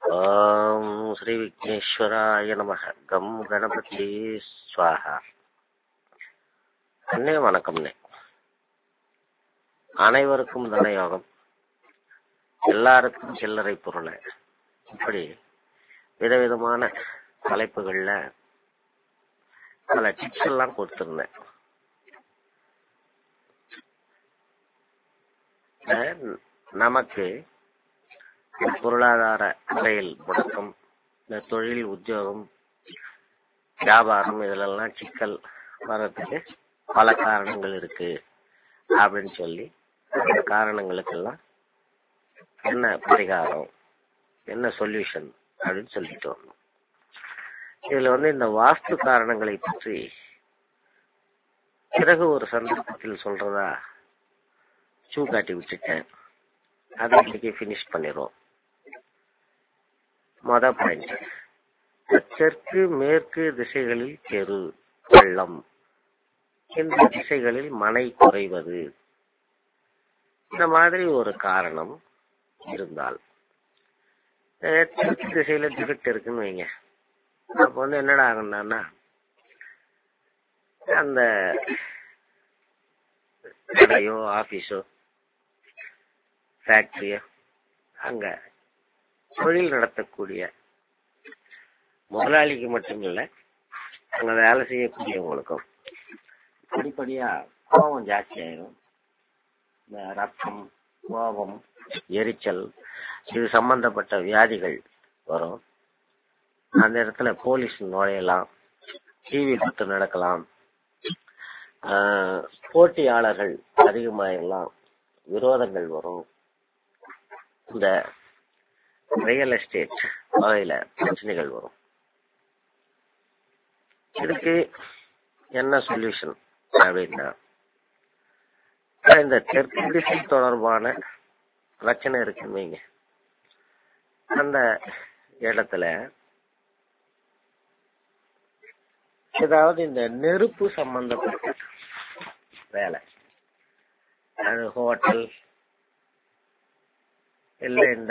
ஓம் ஸ்ரீ விக்னேஸ்வராய நம கம் கணபதி ஸ்வாஹா அண்ணே வணக்கம்ண்ணே அனைவருக்கும் தனயோகம் எல்லாருக்கும் சில்லறை பொருளை இப்படி விதவிதமான தலைப்புகள்ல பல டிப்ஸ் எல்லாம் கொடுத்திருந்தேன் அஹ் நமக்கு இந்த பொருளாதார முறையில் முடக்கம் இந்த தொழில் உத்தியோகம் வியாபாரம் இதிலெல்லாம் சிக்கல் வர்றதுக்கு பல காரணங்கள் இருக்கு அப்படின்னு சொல்லி அந்த காரணங்களுக்கெல்லாம் என்ன பரிகாரம் என்ன சொல்யூஷன் அப்படின்னு சொல்லிட்டு வரணும் இதுல வந்து இந்த வாஸ்து காரணங்களை பற்றி பிறகு ஒரு சந்தர்ப்பத்தில் சொல்றதா சூ காட்டி விட்டுட்டேன் அதை இன்னைக்கு ஃபினிஷ் பண்ணிடுவோம் மொத பாயிண்ட் தெற்கு மேற்கு திசைகளில் தெரு வெள்ளம் இந்த திசைகளில் மனை குறைவது இந்த மாதிரி ஒரு காரணம் இருந்தால் அஹ் தெற்கு திசையில டிஃபெக்ட் இருக்குன்னு வைங்க அப்ப வந்து என்னடா ஆகும்னா அந்த கடையோ ஆபீஸோ ஃபேக்டரியோ அங்க தொழில் நடத்தக்கூடிய முதலாளிக்கு மட்டும் இல்ல அங்க வேலை செய்யக்கூடியவங்களுக்கும் படிப்படியா கோபம் ஜாஸ்தி ஆயிரும் இந்த ரத்தம் கோபம் எரிச்சல் இது சம்பந்தப்பட்ட வியாதிகள் வரும் அந்த இடத்துல போலீஸ் நுழையலாம் டிவி குத்து நடக்கலாம் ஆஹ் போட்டியாளர்கள் அதிகமாயிடலாம் விரோதங்கள் வரும் இந்த ரியல் எஸ்டேட் வகையில பிரச்சனைகள் வரும் இதுக்கு என்ன சொல்யூஷன் அப்படின்னா இந்த தெற்கு திசை தொடர்பான பிரச்சனை இருக்குன்னு வைங்க அந்த இடத்துல ஏதாவது இந்த நெருப்பு சம்பந்தப்பட்ட வேலை அது ஹோட்டல் இல்ல இந்த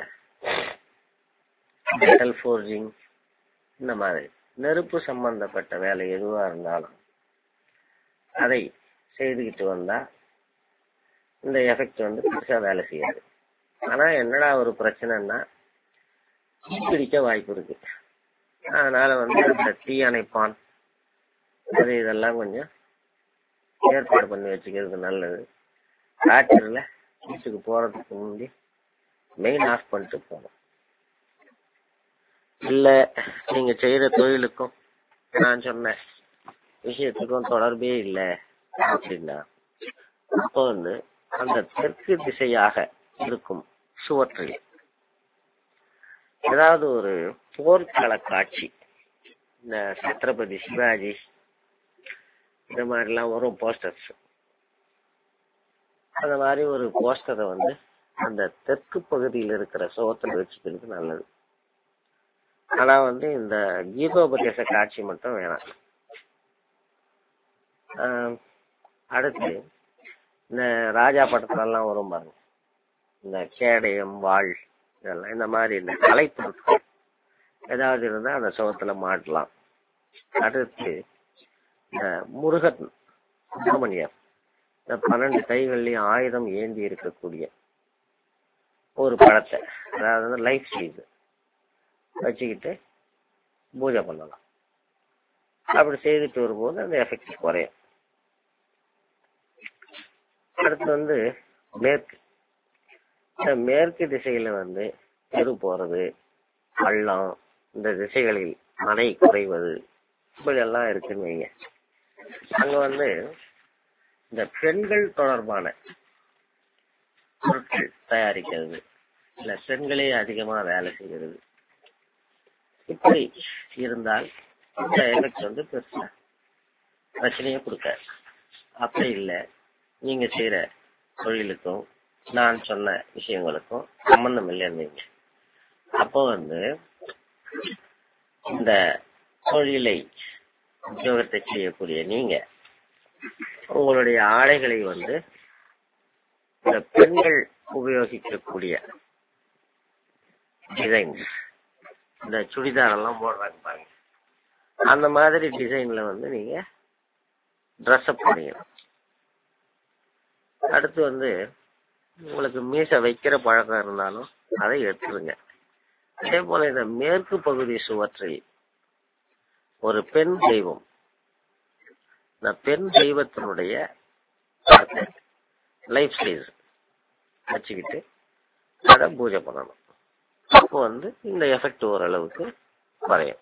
மெட்டல் ஃபோர்ஜிங் இந்த மாதிரி நெருப்பு சம்பந்தப்பட்ட வேலை எதுவா இருந்தாலும் அதை செய்துக்கிட்டு வந்தா இந்த எஃபெக்ட் வந்து பெருசா வேலை செய்யாது ஆனா என்னடா ஒரு பிரச்சனைன்னா பிடிக்க வாய்ப்பு இருக்கு அதனால வந்து இந்த தீ அணைப்பான் அது இதெல்லாம் கொஞ்சம் ஏற்பாடு பண்ணி வச்சுக்கிறது நல்லது ராத்திரில வீட்டுக்கு போறதுக்கு முந்தி மெயின் ஆஃப் பண்ணிட்டு போகணும் இல்ல நீங்க செய்யற தொழிலுக்கும் நான் சொன்ன விஷயத்துக்கும் தொடர்பே இல்ல அப்படின்னா அப்போ வந்து அந்த தெற்கு திசையாக இருக்கும் சுவற்றில் ஏதாவது ஒரு போர்க்கள காட்சி இந்த சத்ரபதி சிவாஜி இந்த மாதிரிலாம் வரும் போஸ்டர்ஸ் அந்த மாதிரி ஒரு போஸ்டரை வந்து அந்த தெற்கு பகுதியில் இருக்கிற சுவத்துல வச்சுக்கிறது நல்லது ஆனா வந்து இந்த கீதோபதேச காட்சி மட்டும் வேணாம் ஆஹ் அடுத்து இந்த ராஜா படத்துல எல்லாம் வரும் பாருங்க இந்த கேடயம் வாழ் இதெல்லாம் இந்த மாதிரி இந்த கலைப்பொருட்கள் ஏதாவது இருந்தா அந்த சுவத்துல மாட்டலாம் அடுத்து இந்த முருகன் சுப்பிரமணியர் இந்த பன்னெண்டு கைகள்லயும் ஆயுதம் ஏந்தி இருக்கக்கூடிய ஒரு படத்தை அதாவது வந்து லைஃப் சைஸ் வச்சுக்கிட்டு பூஜை பண்ணலாம் அப்படி செய்துட்டு வரும்போது அந்த எஃபெக்ட் குறையும் அடுத்து வந்து மேற்கு இந்த மேற்கு திசையில வந்து தெரு போறது பள்ளம் இந்த திசைகளில் மனை குறைவது இப்படி எல்லாம் இருக்குன்னு வைங்க அங்க வந்து இந்த பெண்கள் தொடர்பான பொருட்கள் தயாரிக்கிறது இல்ல பெண்களே அதிகமா வேலை செய்கிறது இப்படி இருந்தால் இந்த எஃபெக்ட் வந்து பெருசா பிரச்சனையே கொடுக்காது அப்படி இல்லை நீங்க செய்யற தொழிலுக்கும் நான் சொன்ன விஷயங்களுக்கும் சம்பந்தம் இல்லைன்னு அப்போ வந்து இந்த தொழிலை உத்தியோகத்தை செய்யக்கூடிய நீங்க உங்களுடைய ஆடைகளை வந்து இந்த பெண்கள் உபயோகிக்கக்கூடிய டிசைன்ஸ் இந்த சுடிதார் எல்லாம் போடுறாங்க பாருங்க அந்த மாதிரி டிசைன்ல வந்து நீங்க ட்ரெஸ் அப் பண்ணிக்கணும் அடுத்து வந்து உங்களுக்கு மீசை வைக்கிற பழக்கம் இருந்தாலும் அதை எடுத்துருங்க அதே போல இந்த மேற்கு பகுதி சுவற்றில் ஒரு பெண் தெய்வம் இந்த பெண் தெய்வத்தினுடைய லைஃப் சைஸ் வச்சுக்கிட்டு அதை பூஜை பண்ணணும் அப்போ வந்து இந்த எஃபெக்ட் ஓரளவுக்கு குறையும்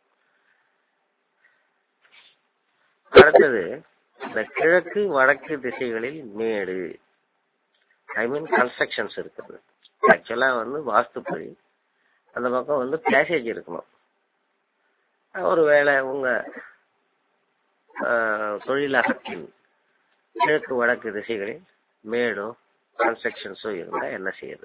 அடுத்தது இந்த கிழக்கு வடக்கு திசைகளில் மேடு ஐ மீன் கன்ஸ்ட்ரக்ஷன்ஸ் இருக்குது ஆக்சுவலா வந்து வாஸ்துப்படி அந்த பக்கம் வந்து பேசேஜ் இருக்கணும் ஒருவேளை உங்க ஆஹ், தொழிலகத்தின் கிழக்கு வடக்கு திசைகளில் மேடும் கன்ஸ்ட்ரக்ஷன்ஸும் இருந்தா என்ன செய்யுது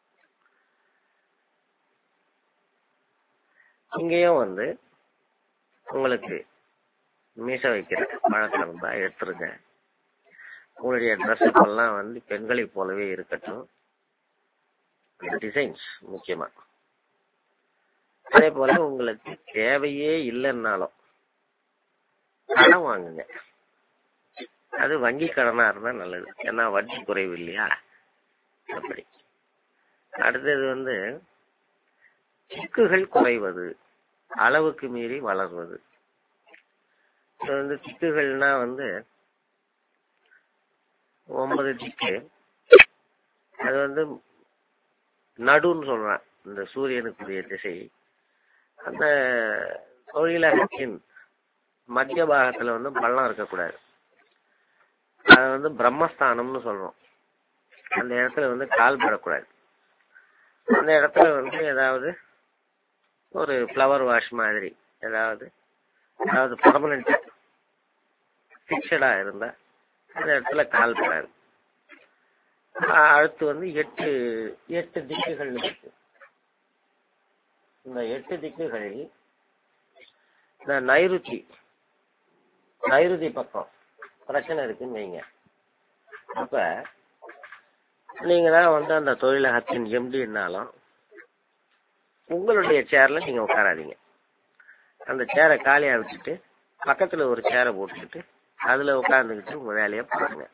இங்கேயும் வந்து உங்களுக்கு மீச வைக்கிற பழக்கம் இருந்தா எடுத்துருங்க உங்களுடைய ட்ரெஸ் எல்லாம் வந்து பெண்களைப் போலவே இருக்கட்டும் டிசைன்ஸ் முக்கியமா அதே போல உங்களுக்கு தேவையே இல்லைன்னாலும் கடன் வாங்குங்க அது வங்கி கடனா இருந்தா நல்லது ஏன்னா வட்டி குறைவு இல்லையா அப்படி அடுத்தது வந்து சிக்குகள் குறைவது அளவுக்கு மீறி வளர்வது இது வந்து திக்குகள்னா வந்து ஒன்பது திக்கு அது வந்து நடுன்னு சொல்றான் இந்த சூரியனுக்குரிய திசை அந்த தொழிலகத்தின் மத்திய பாகத்துல வந்து பள்ளம் இருக்கக்கூடாது அது வந்து பிரம்மஸ்தானம்னு சொல்றோம் அந்த இடத்துல வந்து கால் படக்கூடாது அந்த இடத்துல வந்து ஏதாவது ஒரு ஃப்ளவர் வாஷ் மாதிரி ஏதாவது அதாவது பர்மனன்ட் ஃபிக்ஸடா இருந்தா அந்த இடத்துல கால் படாது அஹ் அடுத்து வந்து எட்டு எட்டு திக்குகள் இருக்கு இந்த எட்டு திக்குகளில் இந்த நைருதி நைருதி பக்கம் பிரச்சனை இருக்குன்னு வைங்க அப்ப நீங்க தான் வந்து அந்த தொழிலகத்தின் எம்டினாலும் உங்களுடைய சேர்ல நீங்க உட்காராதீங்க அந்த சேரை காலியா வச்சுட்டு பக்கத்துல ஒரு சேரை போட்டுக்கிட்டு அதுல உட்கார்ந்துக்கிட்டு உங்க வேலையை பாருங்க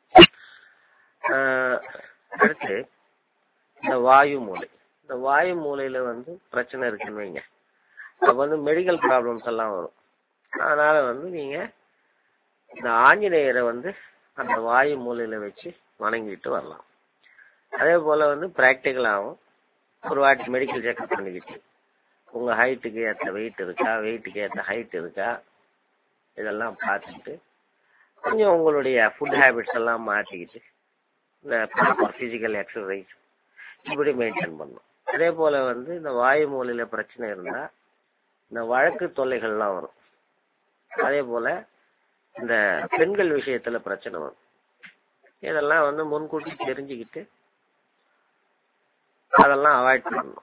ஆஹ் அடுத்து இந்த வாயு மூலை இந்த வாயு மூலையில வந்து பிரச்சனை இருக்குன்னு வைங்க அப்ப வந்து மெடிக்கல் ப்ராப்ளம்ஸ் எல்லாம் வரும் அதனால வந்து நீங்க இந்த ஆஞ்சநேயரை வந்து அந்த வாயு மூலையில வச்சு வணங்கிட்டு வரலாம் அதே போல வந்து பிராக்டிக்கலாகவும் ஒரு வாட்டி மெடிக்கல் செக்அப் பண்ணிக்கிட்டு உங்க ஹைட்டுக்கு ஏற்ற வெயிட் இருக்கா வெயிட்டுக்கு ஏற்ற ஹைட் இருக்கா இதெல்லாம் பார்த்துக்கிட்டு கொஞ்சம் உங்களுடைய ஃபுட் ஹேபிட்ஸ் எல்லாம் மாற்றிக்கிட்டு இந்த ப்ராப்பர் ஃபிசிக்கல் எக்ஸசைஸ் இப்படி மெயின்டைன் பண்ணணும் அதே போல வந்து இந்த வாயு மூலையில பிரச்சனை இருந்தா இந்த வழக்கு தொல்லைகள்லாம் வரும் அதே போல இந்த பெண்கள் விஷயத்துல பிரச்சனை வரும் இதெல்லாம் வந்து முன்கூட்டி தெரிஞ்சுக்கிட்டு அதெல்லாம் அவாய்ட் பண்ணணும்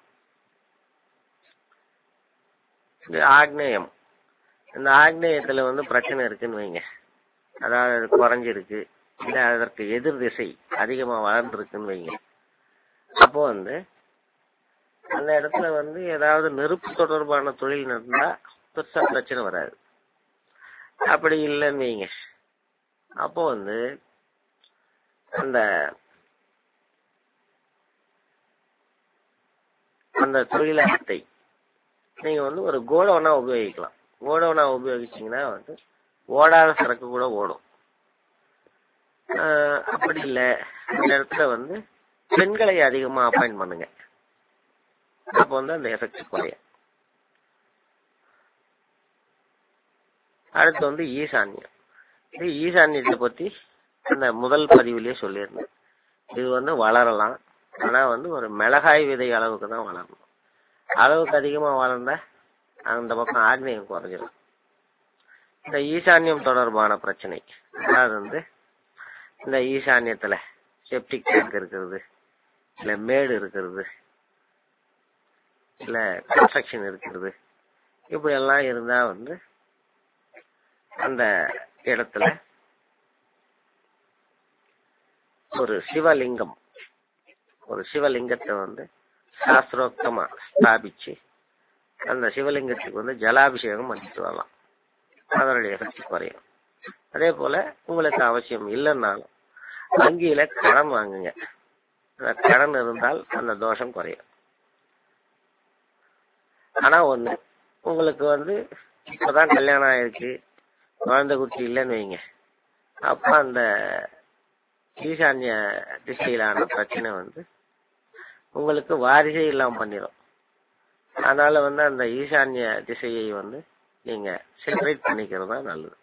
இந்த ஆக்னேயம் இந்த ஆக்னேயத்துல வந்து பிரச்சனை இருக்குன்னு வைங்க அதாவது அது குறைஞ்சிருக்கு இல்ல அதற்கு எதிர் திசை அதிகமா வளர்ந்துருக்குன்னு வைங்க அப்போ வந்து அந்த இடத்துல வந்து ஏதாவது நெருப்பு தொடர்பான தொழில் நடந்தா பெருசா பிரச்சனை வராது அப்படி இல்லைன்னு வைங்க அப்போ வந்து அந்த அந்த தொழிலகத்தை நீங்க வந்து ஒரு கோடவுனா உபயோகிக்கலாம் கோடவுனா உபயோகிச்சீங்கன்னா வந்து ஓடாத சரக்கு கூட ஓடும் ஆஹ் அப்படி இல்ல அந்த இடத்துல வந்து பெண்களை அதிகமா அப்பாயிண்ட் பண்ணுங்க அப்ப வந்து அந்த எஃபெக்ட் குறையும் அடுத்து வந்து ஈசான்யம் இது ஈசான்யத்தை பத்தி அந்த முதல் பதிவுலயே சொல்லியிருந்தேன் இது வந்து வளரலாம் ஆனா வந்து ஒரு மிளகாய் விதை அளவுக்கு தான் வளரணும் அளவுக்கு அதிகமா வளர்ந்தா அந்த பக்கம் ஆக்னியம் குறைஞ்சிடும் இந்த ஈசான்யம் தொடர்பான பிரச்சனை அதாவது வந்து இந்த ஈசான்யத்துல செப்டிக் டேங்க் இருக்கிறது இல்ல மேடு இருக்கிறது இல்ல கன்ஸ்ட்ரக்ஷன் இருக்கிறது இப்படி எல்லாம் இருந்தா வந்து அந்த இடத்துல ஒரு சிவலிங்கம் ஒரு சிவலிங்கத்தை வந்து சாஸ்திரோக்தமா ஸ்தாபிச்சு அந்த சிவலிங்கத்துக்கு வந்து ஜலாபிஷேகம் பண்ணிட்டு வரலாம் அதனுடைய எஃபெக்ட் குறையும் அதே போல உங்களுக்கு அவசியம் இல்லைன்னாலும் வங்கியில கடன் வாங்குங்க அந்த கடன் இருந்தால் அந்த தோஷம் குறையும் ஆனா ஒண்ணு உங்களுக்கு வந்து இப்பதான் கல்யாணம் ஆயிருக்கு குழந்தை குட்டி இல்லைன்னு வைங்க அப்ப அந்த ஈசான்ய திசையிலான பிரச்சனை வந்து உங்களுக்கு வாரிசே இல்லாம பண்ணிடும் அதனால வந்து அந்த ஈசான்ய திசையை வந்து நீங்க செப்பரேட் பண்ணிக்கிறது தான் நல்லது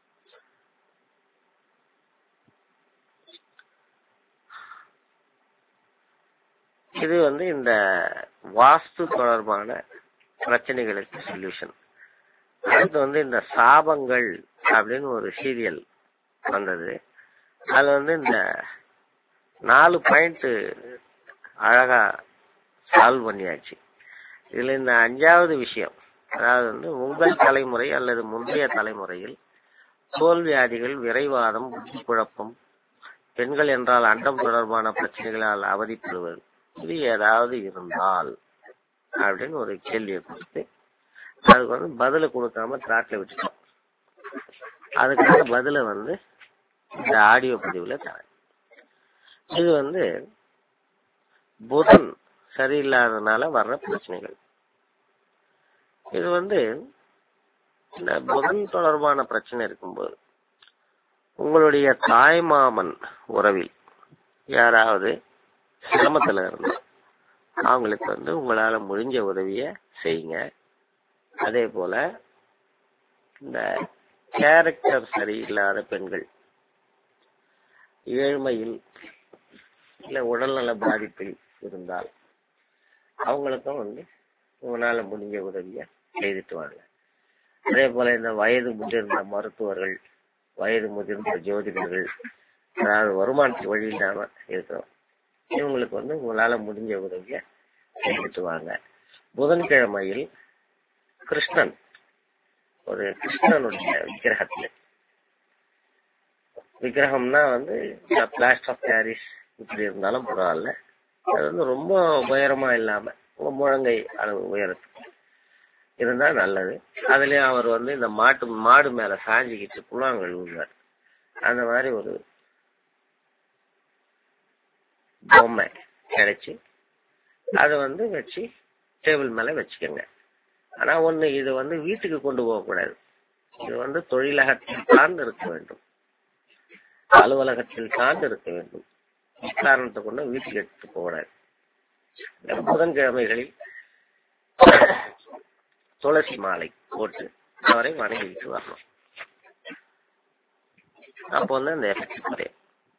இது வந்து இந்த வாஸ்து தொடர்பான பிரச்சனைகளுக்கு சொல்யூஷன் அடுத்து வந்து இந்த சாபங்கள் அப்படின்னு ஒரு சீரியல் வந்தது அது வந்து இந்த நாலு பாயிண்ட் அழகா சால்வ் பண்ணியாச்சு இதுல இந்த அஞ்சாவது விஷயம் அதாவது வந்து உங்கள் தலைமுறை அல்லது முந்தைய தலைமுறையில் தோல்வியாதிகள் விரைவாதம் புத்தி குழப்பம் பெண்கள் என்றால் அண்டம் தொடர்பான பிரச்சனைகளால் அவதிப்படுவது இது ஏதாவது இருந்தால் அப்படின்னு ஒரு கேள்வியை கொடுத்து அதுக்கு வந்து பதில கொடுக்காம திராட்டில் விட்டுட்டோம் அதுக்கான பதில வந்து இந்த ஆடியோ பதிவுல தரேன் இது வந்து புதன் சரியில்லாதனால வர்ற பிரச்சனைகள் இது வந்து இந்த புதன் தொடர்பான பிரச்சனை இருக்கும்போது உங்களுடைய தாய்மாமன் உறவில் யாராவது சிரமத்துல இருந்தா அவங்களுக்கு வந்து உங்களால முடிஞ்ச உதவிய செய்யுங்க அதே போல இந்த கேரக்டர் சரியில்லாத பெண்கள் ஏழ்மையில் இல்ல உடல்நல பாதிப்பில் இருந்தால் அவங்களுக்கும் வந்து உங்களால முடிஞ்ச உதவிய செய்துட்டு வாங்க அதே போல இந்த வயது முதிர்ந்த மருத்துவர்கள் வயது முதிர்ந்த ஜோதிடர்கள் அதாவது வருமானத்து வழி இல்லாம இருக்கிறோம் இவங்களுக்கு வந்து உங்களால முடிஞ்ச உதவிய செய்துட்டு வாங்க புதன்கிழமையில் கிருஷ்ணன் ஒரு கிருஷ்ணனுடைய விக்கிரகத்துல விக்கிரகம்னா வந்து பிளாஸ்டர் ஆஃப் பாரிஸ் இப்படி இருந்தாலும் பரவாயில்ல அது வந்து ரொம்ப உயரமா இல்லாம உங்க முழங்கை அளவு உயரத்துக்கு இருந்தா நல்லது அதுலயும் அவர் வந்து இந்த மாட்டு மாடு மேல சாஞ்சிக்கிட்டு புலாங்கல் விடுவார் அந்த மாதிரி ஒரு பொம்மை கிடைச்சு அதை வந்து வச்சு டேபிள் மேல வச்சுக்கோங்க ஆனா ஒண்ணு இது வந்து வீட்டுக்கு கொண்டு போக கூடாது இது வந்து தொழிலகத்தில் சார்ந்து இருக்க வேண்டும் அலுவலகத்தில் சார்ந்து இருக்க வேண்டும் காரணத்தை கொண்டு வீட்டுக்கு எடுத்துட்டு போகக்கூடாது புதன்கிழமைகளில் துளசி மாலை போட்டு அவரை வணங்கிட்டு வரணும் அப்போ வந்து அந்த எஃபெக்ட் குறையும்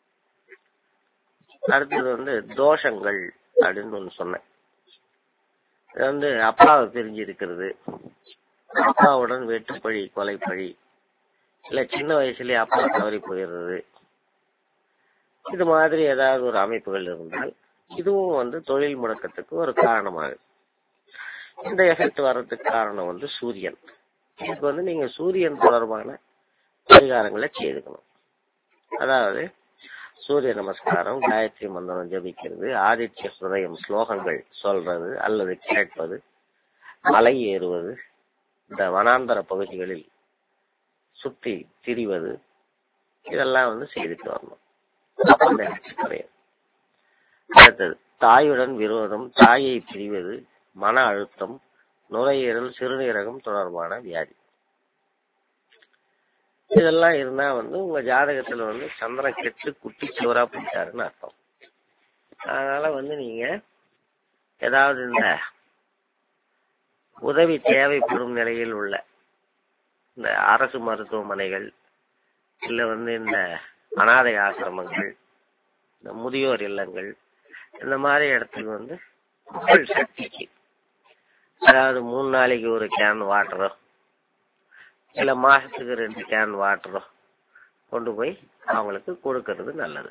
அடுத்தது வந்து தோஷங்கள் அப்படின்னு ஒண்ணு சொன்னேன் இது வந்து அப்பாவை பிரிஞ்சு இருக்கிறது அப்பாவுடன் வெட்டுப்பழி கொலைப்பழி இல்ல சின்ன வயசுலயே அப்பா தவறி போயிடுறது இது மாதிரி ஏதாவது ஒரு அமைப்புகள் இருந்தால் இதுவும் வந்து தொழில் முடக்கத்துக்கு ஒரு காரணமாகுது இந்த எஃபெக்ட் வர்றதுக்கு காரணம் வந்து சூரியன் இதுக்கு வந்து நீங்க சூரியன் தொடர்பான பரிகாரங்களை செய்துக்கணும் அதாவது சூரிய நமஸ்காரம் காயத்ரி மந்திரம் ஜபிக்கிறது ஆதித்ய ஹிருதயம் ஸ்லோகங்கள் சொல்றது அல்லது கேட்பது மலை ஏறுவது இந்த வனாந்தர பகுதிகளில் சுத்தி திரிவது இதெல்லாம் வந்து செய்துட்டு வரணும் அந்த effect குறையும். அடுத்தது தாயுடன் விரோதம் தாயை பிரிவது மன அழுத்தம் நுரையீரல் சிறுநீரகம் தொடர்பான வியாதி இதெல்லாம் இருந்தா வந்து உங்க ஜாதகத்துல வந்து சந்திரன் கெட்டு குட்டி சுவரா போயிட்டாருன்னு அர்த்தம் அதனால வந்து நீங்க ஏதாவது இந்த உதவி தேவைப்படும் நிலையில் உள்ள இந்த அரசு மருத்துவமனைகள் இல்ல வந்து இந்த அனாதை ஆசிரமங்கள் இந்த முதியோர் இல்லங்கள் இந்த மாதிரி இடத்துக்கு வந்து மக்கள் சக்திக்கு அதாவது மூணு நாளைக்கு ஒரு கேன் வாட்டரோ இல்ல மாசத்துக்கு ரெண்டு கேன் வாட்டரோ கொண்டு போய் அவங்களுக்கு கொடுக்கறது நல்லது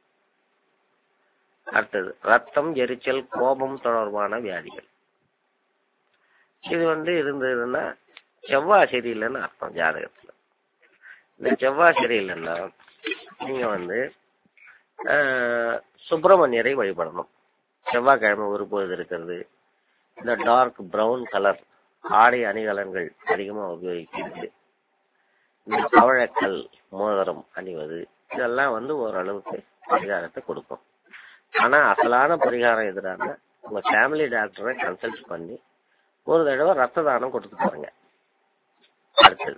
அடுத்தது ரத்தம் எரிச்சல் கோபம் தொடர்பான வியாதிகள் இது வந்து இருந்ததுன்னா செவ்வாய் சரியில்லைன்னு அர்த்தம் ஜாதகத்துல இந்த செவ்வாய் சரியில்லைன்னா நீங்க வந்து ஆஹ், சுப்பிரமணியரை வழிபடணும் செவ்வாய்க்கிழமை ஒரு பொழுது இருக்கிறது இந்த டார்க் பிரவுன் கலர் ஆடை அணிகலன்கள் அதிகமா உபயோகிக்கிறது இந்த பவழக்கல் மோதிரம் அணிவது இதெல்லாம் வந்து ஓரளவுக்கு பரிகாரத்தை கொடுக்கும் ஆனா அசலான பரிகாரம் எதிரான உங்க ஃபேமிலி டாக்டரை கன்சல்ட் பண்ணி ஒரு தடவை ரத்த தானம் கொடுத்து பாருங்க அடுத்தது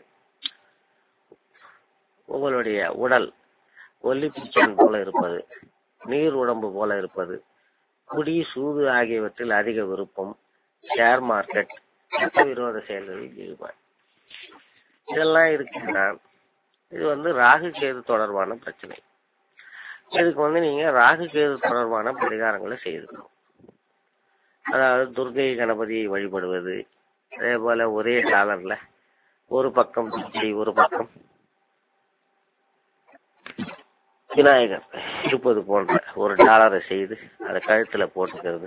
உங்களுடைய உடல் ஒல்லிப்பிச்சான் போல இருப்பது நீர் உடம்பு போல இருப்பது குடி சூது ஆகியவற்றில் அதிக விருப்பம் ஷேர் மார்க்கெட் சட்டவிரோத செயல்களில் ஈடுபாடு இதெல்லாம் இருக்குன்னா இது வந்து ராகு கேது தொடர்பான பிரச்சனை இதுக்கு வந்து நீங்க ராகு கேது தொடர்பான பரிகாரங்களை செய்திருக்கணும் அதாவது துர்கை கணபதியை வழிபடுவது அதே போல ஒரே டாலர்ல ஒரு பக்கம் துர்கை ஒரு பக்கம் விநாயகர் இருப்பது போன்ற ஒரு டாலரை செய்து அதை கழுத்துல போட்டுக்கிறது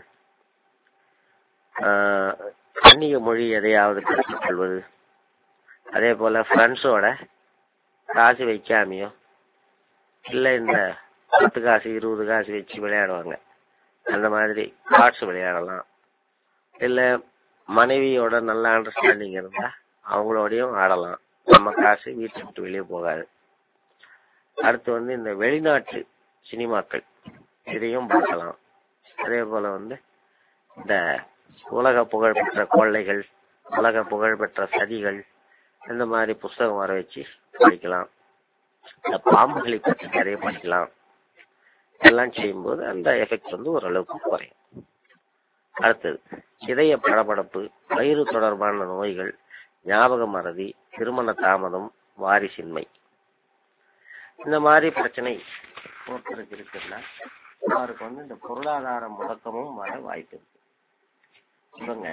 ஆஹ் அந்நிய மொழி எதையாவது கற்றுக்கொள்வது அதே போல ஃப்ரெண்ட்ஸோட காசு வைக்காமையோ இல்லை இந்த பத்து காசு இருபது காசு வச்சு விளையாடுவாங்க அந்த மாதிரி கார்ட்ஸ் விளையாடலாம் இல்லை மனைவியோட நல்ல அண்டர்ஸ்டாண்டிங் இருந்தா அவங்களோடையும் ஆடலாம் நம்ம காசு வீட்டை விட்டு வெளியே போகாது அடுத்து வந்து இந்த வெளிநாட்டு சினிமாக்கள் இதையும் பார்க்கலாம் அதே போல வந்து இந்த உலக புகழ்பெற்ற கொள்ளைகள் உலக புகழ்பெற்ற சதிகள் இந்த மாதிரி புஸ்தகம் வர வச்சு படிக்கலாம் இந்த பாம்புகளை பற்றி நிறைய படிக்கலாம் எல்லாம் செய்யும்போது அந்த எஃபெக்ட் வந்து ஓரளவுக்கு குறையும் அடுத்தது இதய படபடப்பு வயிறு தொடர்பான நோய்கள் ஞாபக மறதி திருமண தாமதம் வாரிசின்மை இந்த மாதிரி பிரச்சனை ஒருத்தருக்கு இருக்குன்னா அவருக்கு வந்து இந்த பொருளாதார முடக்கமும் வர வாய்ப்பு இருக்கு இவங்க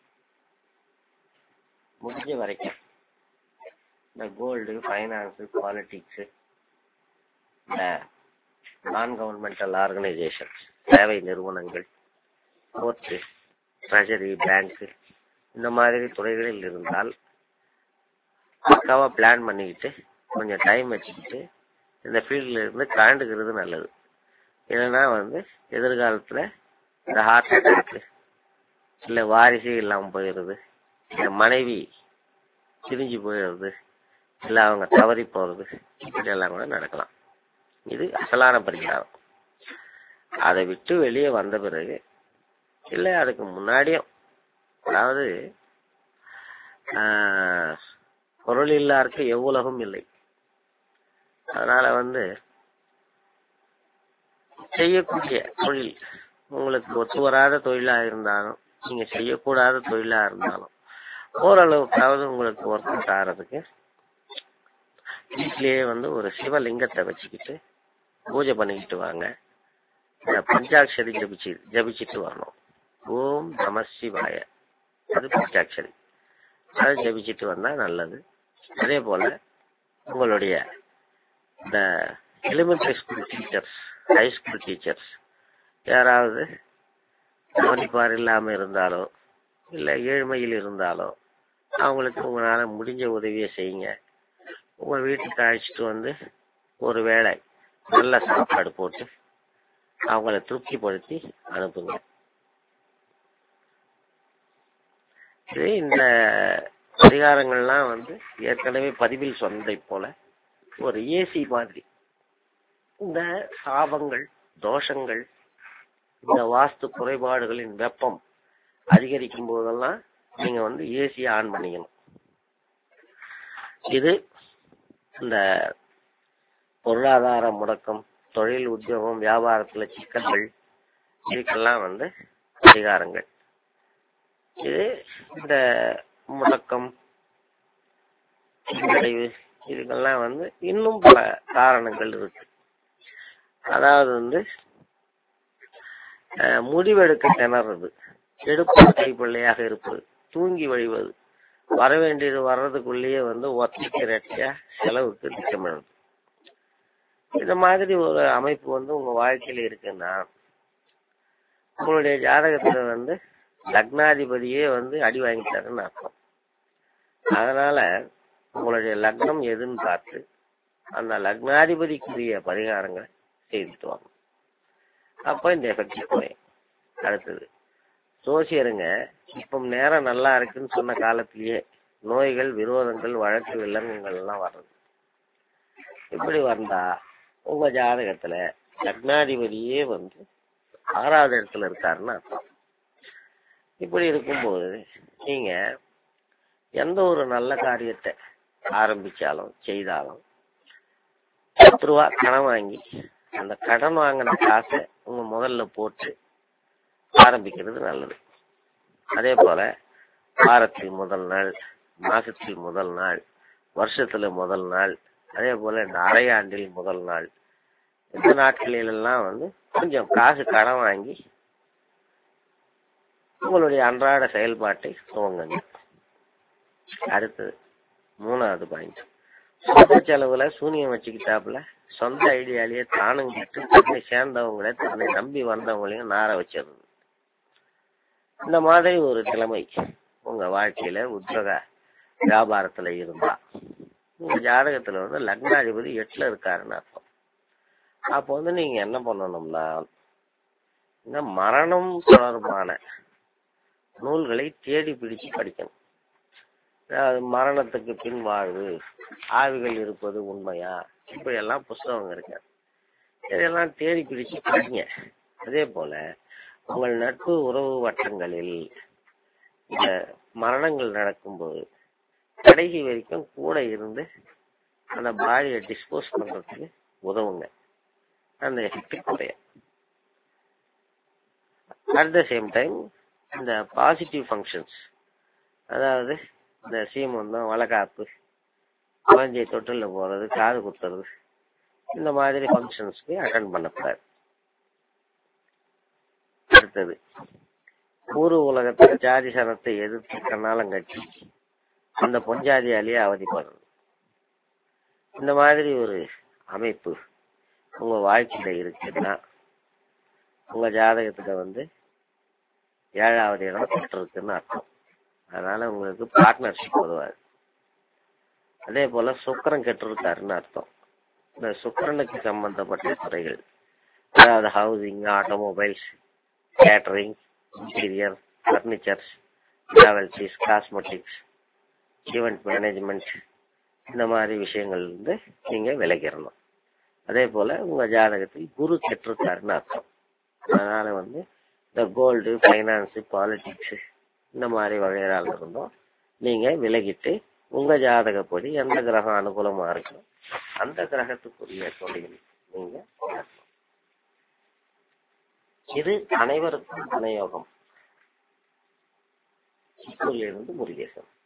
முடிஞ்ச வரைக்கும் இந்த கோல்டு ஃபைனான்ஸு பாலிட்டிக்ஸு இந்த நான் கவர்மெண்டல் ஆர்கனைசேஷன்ஸ் சேவை நிறுவனங்கள் கோர்ட்டு ட்ரெஷரி பேங்க் இந்த மாதிரி துறைகளில் இருந்தால் பக்காவா பிளான் பண்ணிக்கிட்டு கொஞ்சம் டைம் வச்சுக்கிட்டு இந்த ஃபீல்டில் இருந்து கலண்டுக்கிறது நல்லது இல்லைன்னா வந்து எதிர்காலத்தில் இந்த ஹார்ட் அட்டாக்கு இல்லை வாரிசு இல்லாமல் போயிடுறது இல்லை மனைவி பிரிஞ்சு போயிடுறது இல்லை அவங்க தவறி போகிறது இப்படி எல்லாம் கூட நடக்கலாம் இது அசலான பரிகாரம் அதை விட்டு வெளியே வந்த பிறகு இல்லை அதுக்கு முன்னாடியும் அதாவது ஆஹ், பொருள் இல்லாருக்கு எவ்வுலகும் இல்லை அதனால வந்து செய்யக்கூடிய தொழில் உங்களுக்கு ஒத்து வராத தொழிலா இருந்தாலும் நீங்க செய்யக்கூடாத தொழிலா இருந்தாலும் ஓரளவுக்காவது உங்களுக்கு ஒர்க் அவுட் ஆகிறதுக்கு வீட்லயே வந்து ஒரு சிவலிங்கத்தை வச்சுக்கிட்டு பூஜை பண்ணிக்கிட்டு வாங்க இந்த பஞ்சாட்சரி ஜபிச்சு ஜபிச்சுட்டு வரணும் ஓம் நம சிவாய அது பஞ்சாட்சரி அதை ஜபிச்சுட்டு வந்தா நல்லது அதே போல உங்களுடைய இந்த elementary school teachers high school teachers யாராவது கவனிப்பார் இல்லாம இருந்தாலோ இல்ல ஏழ்மையில் இருந்தாலோ அவங்களுக்கு உங்களால முடிஞ்ச உதவியை செய்யுங்க உங்க வீட்டுக்கு அழைச்சிட்டு வந்து ஒரு வேளை நல்ல சாப்பாடு போட்டு அவங்கள திருப்திப்படுத்தி அனுப்புங்க இது இந்த பரிகாரங்கள்லாம் வந்து ஏற்கனவே பதிவில் சொன்னதை போல ஒரு ஏசி மாதிரி இந்த சாபங்கள் தோஷங்கள் இந்த வாஸ்து குறைபாடுகளின் வெப்பம் அதிகரிக்கும் போதெல்லாம் நீங்க வந்து ஏசி ஆன் பண்ணிக்கணும் இது இந்த பொருளாதார முடக்கம் தொழில் உத்தியோகம் வியாபாரத்துல சிக்கல்கள் இதுக்கெல்லாம் வந்து பரிகாரங்கள் இது இந்த முடக்கம் பின்னடைவு இதுக்கெல்லாம் வந்து இன்னும் பல காரணங்கள் இருக்கு அதாவது வந்து அஹ், முடிவெடுக்க திணறது எடுப்பு கைப்பிள்ளையாக இருப்பது தூங்கி வழிவது வர வேண்டியது வர்றதுக்குள்ளேயே வந்து ஒத்திக்கு ரெட்டியா செலவுக்கு திட்டமிடுறது இந்த மாதிரி ஒரு அமைப்பு வந்து உங்க வாழ்க்கையில இருக்குன்னா உங்களுடைய ஜாதகத்துல வந்து லக்னாதிபதியே வந்து அடி வாங்கிட்டாருன்னு அர்த்தம் அதனால உங்களுடைய லக்னம் எதுன்னு பார்த்து அந்த லக்னாதிபதிக்குரிய பரிகாரங்களை செய்துட்டு வாங்க அப்போ இந்த எஃபெக்ட் குறையும் அடுத்தது சோசியருங்க இப்போ நேரம் நல்லா இருக்குன்னு சொன்ன காலத்திலேயே நோய்கள் விரோதங்கள் வழக்கு வில்லங்கங்கள் எல்லாம் வர்றது இப்படி வந்தா உங்க ஜாதகத்துல லக்னாதிபதியே வந்து ஆறாவது இடத்துல இருக்காருன்னு அர்த்தம் இப்படி இருக்கும்போது நீங்க எந்த ஒரு நல்ல காரியத்தை ஆரம்பிச்சாலும் செய்தாலும் பத்து ரூபா கடன் வாங்கி அந்த கடன் வாங்கின காசை உங்க முதல்ல போட்டு ஆரம்பிக்கிறது நல்லது அதே போல வாரத்தில் முதல் நாள் மாசத்தில் முதல் நாள் வருஷத்துல முதல் நாள் அதே போல இந்த அரையாண்டில் முதல் நாள் இந்த நாட்களிலெல்லாம் வந்து கொஞ்சம் காசு கடன் வாங்கி உங்களுடைய அன்றாட செயல்பாட்டை துவங்குங்க அடுத்தது மூணாவது பாயிண்ட் சொந்த செலவுல சூனியம் வச்சுக்கிட்டாப்புல சொந்த ஐடியாலேயே தானும் கிட்டு தன்னை சேர்ந்தவங்கள தன்னை நம்பி வந்தவங்களையும் நார வச்சிருது இந்த மாதிரி ஒரு நிலைமை உங்க வாழ்க்கையில உத்தியோக வியாபாரத்துல இருந்தா உங்க ஜாதகத்துல வந்து லக்னாதிபதி எட்டுல இருக்காருன்னு அர்த்தம் அப்போ வந்து நீங்க என்ன பண்ணணும்னா இந்த மரணம் தொடர்பான நூல்களை தேடி பிடிச்சு படிக்கணும் அதாவது மரணத்துக்கு பின் வாழ்வு ஆவிகள் இருப்பது உண்மையா இப்படி எல்லாம் புஸ்தகம் இருக்கு இதெல்லாம் தேடி பிடிச்சு படிங்க அதே போல உங்கள் நட்பு உறவு வட்டங்களில் இந்த மரணங்கள் நடக்கும்போது கடைசி வரைக்கும் கூட இருந்து அந்த பாடியை டிஸ்போஸ் பண்றதுக்கு உதவுங்க அந்த எஃபெக்ட் குறையும் அட் த சேம் டைம் இந்த பாசிட்டிவ் ஃபங்க்ஷன்ஸ் அதாவது இந்த சீமந்தம் வளகாப்பு குழந்தைய தொட்டில் போறது காது குத்துறது இந்த மாதிரி ஃபங்க்ஷன்ஸ்க்கு அட்டன் பண்ணக்கூடாது அடுத்தது ஊரு உலகத்துல ஜாதி சனத்தை எதிர்த்து கண்ணாலம் கட்டி அந்த பொஞ்சாதியாலேயே அவதிப்படுறது இந்த மாதிரி ஒரு அமைப்பு உங்க வாழ்க்கையில இருக்குன்னா உங்க ஜாதகத்துல வந்து ஏழாவது இடம் பெற்றிருக்குன்னு அர்த்தம் அதனால உங்களுக்கு பார்ட்னர்ஷிப் உதவாது அதே போல சுக்கரன் கெட்டிருக்காருன்னு அர்த்தம் இந்த சுக்கரனுக்கு சம்பந்தப்பட்ட துறைகள் அதாவது housing automobiles catering interior furnitures டிராவல்ஸிஸ் காஸ்மெட்டிக்ஸ் ஈவெண்ட் மேனேஜ்மெண்ட் இந்த மாதிரி விஷயங்கள் வந்து நீங்க விலகிடணும் அதே போல உங்க ஜாதகத்தில் குரு கெட்டிருக்காருன்னு அர்த்தம் அதனால வந்து இந்த கோல்டு ஃபைனான்ஸ் பாலிடிக்ஸ் இந்த மாதிரி வகையால இருந்தும் நீங்க விலகிட்டு உங்க ஜாதகப்படி எந்த கிரகம் அனுகூலமா இருக்கோ அந்த கிரகத்துக்குரிய தொழில் நீங்க பண்ணணும். இது அனைவருக்கும் துணையோகம் சித்தூரிலிருந்து முருகேசன்